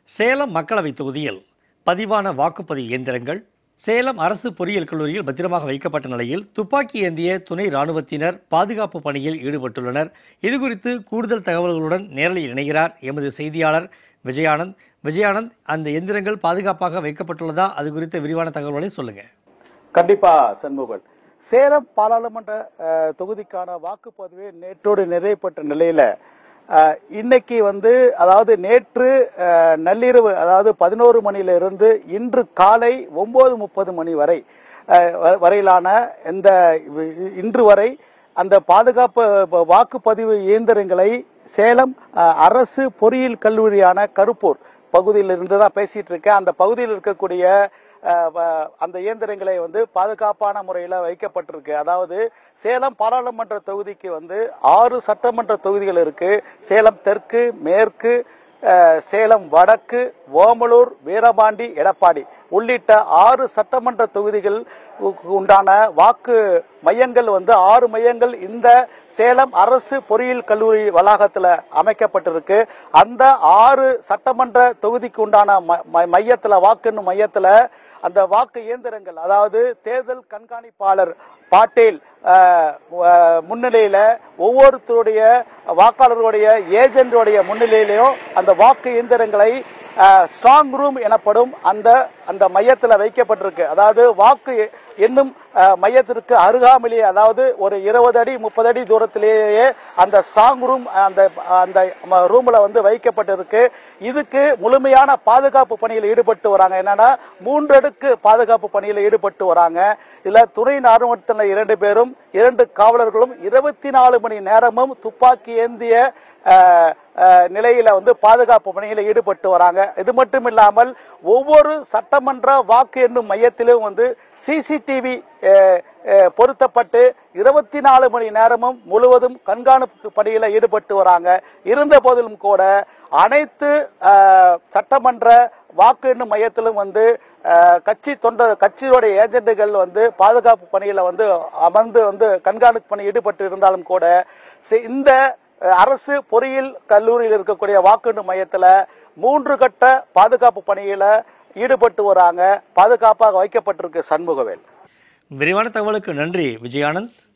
சேலம் மக்களவைத் தொகுதியில் பதிவான வாக்குப்பதிவு இயந்திரங்கள் சேலம் அரசு பொறியியல் கல்லூரியில் பத்திரமாக வைக்கப்பட்ட நிலையில் துப்பாக்கி ஏந்திய துணை ராணுவத்தினர் பாதுகாப்பு பணியில் ஈடுபட்டுள்ளனர் இதுகுறித்து கூடுதல் தகவல்களுடன் நேரலில் இணைகிறார் எமது செய்தியாளர் விஜயானந்த் விஜயானந்த் அந்த எந்திரங்கள் பாதுகாப்பாக வைக்கப்பட்டுள்ளதா அது குறித்த விரிவான தகவல்களை சொல்லுங்க கண்டிப்பா சண்முகன் சேலம் பாராளுமன்ற அஹ், தொகுதிக்கான வாக்குப்பதிவு நேற்றோடு நிறைவுபட்ட நிலையில அஹ், இன்னைக்கு வந்து அதாவது நேற்று அஹ், நள்ளிரவு அதாவது பதினோரு மணியில இருந்து இன்று காலை ஒன்பது முப்பது மணி வரை அஹ், வ- வரையிலான இந்த இ- இன்று வரை அந்த பாதுகாப்பு ப- வாக்குப்பதிவு இயந்திரங்களை சேலம் அஹ், அரசு பொறியியல் கல்லூரியான கருப்பூர் பகுதியில் இருந்து தான் பேசிட்டு இருக்கேன் அந்த பகுதியில் இருக்கக்கூடிய அஹ், வ- அந்த இயந்திரங்களை வந்து பாதுகாப்பான முறையில் வைக்கப்பட்டிருக்கு அதாவது சேலம் பாராளுமன்ற தொகுதிக்கு வந்து ஆறு சட்டமன்ற தொகுதிகள் இருக்கு சேலம் தெற்கு மேற்கு அஹ், சேலம் வடக்கு ஓமலூர் வீரபாண்டி எடப்பாடி உள்ளிட்ட ஆறு சட்டமன்ற தொகுதிகள் உ- உண்டான வாக்கு மையங்கள் வந்து ஆறு மையங்கள் இந்த சேலம் அரசு பொறியியல் கல்லூரி வளாகத்தில் அமைக்கப்பட்டிருக்கு அந்த ஆறு சட்டமன்ற தொகுதிக்கு உண்டான ம- ம- மையத்துல வாக்கு மையத்துல அந்த வாக்கு இயந்திரங்கள் அதாவது தேர்தல் கண்காணிப்பாளர் பாட்டேல் அஹ், அஹ், முன்னிலையில ஒவ்வொருத்தருடைய வாக்காளர்களுடைய ஏஜென்டுடைய முன்னிலையிலையும் அந்த வாக்கு இயந்திரங்களை ஸ்ட்ராங் ரூம் எனப்படும் அந்த அந்த மையத்துல வைக்கப்பட்டிருக்கு அதாவது வாக்கு எண்ணும் அஹ், மையத்திற்கு அருகாமையிலேயே அதாவது ஒரு இருபது அடி முப்பது அடி தூரத்திலேயே அந்த ஸ்ட்ராங் ரூம் அந்த அந்த ரூம்ல வந்து வைக்கப்பட்டிருக்கு இதுக்கு முழுமையான பாதுகாப்பு பணியில் ஈடுபட்டு வராங்க என்னன்னா மூன்று அடுக்கு பாதுகாப்பு பணியில் ஈடுபட்டு வராங்க இதுல துணை ராணுவத்தினர் இரண்டு பேரும் இரண்டு காவலர்களும் இருபத்தி நாலு மணி நேரமும் துப்பாக்கி ஏந்திய அஹ், அஹ், நிலையில வந்து பாதுகாப்பு பணியில் ஈடுபட்டு வராங்க இது மட்டும் இல்லாமல் ஒவ்வொரு சட்டமன்ற வாக்கு எண்ணும் மையத்திலும் வந்து சிசிடிவி பொருத்தப்பட்டு இருபத்தி நாலு மணி நேரமும் முழுவதும் கண்காணிப்பு பணியில ஈடுபட்டு வராங்க இருந்த போதிலும் கூட அனைத்து அஹ், சட்டமன்ற வாக்கு எண்ணும் மையத்திலும் வந்து அஹ், கட்சி தொண்ட கட்சியோடைய ஏஜென்ட்டுகள் வந்து பாதுகாப்பு பணியில வந்து அமர்ந்து வந்து கண்காணிப்பு பணி ஈடுபட்டு இருந்தாலும் கூட சி- இந்த அஹ், அரசு பொறியியல் கல்லூரியில் இருக்கக்கூடிய வாக்கு மையத்துல மூன்று கட்ட பாதுகாப்பு பணியில ஈடுபட்டு வராங்க பாதுகாப்பாக வைக்கப்பட்டிருக்கு சண்முகவேல் விரிவான தகவலுக்கு நன்றி விஜயானந்த்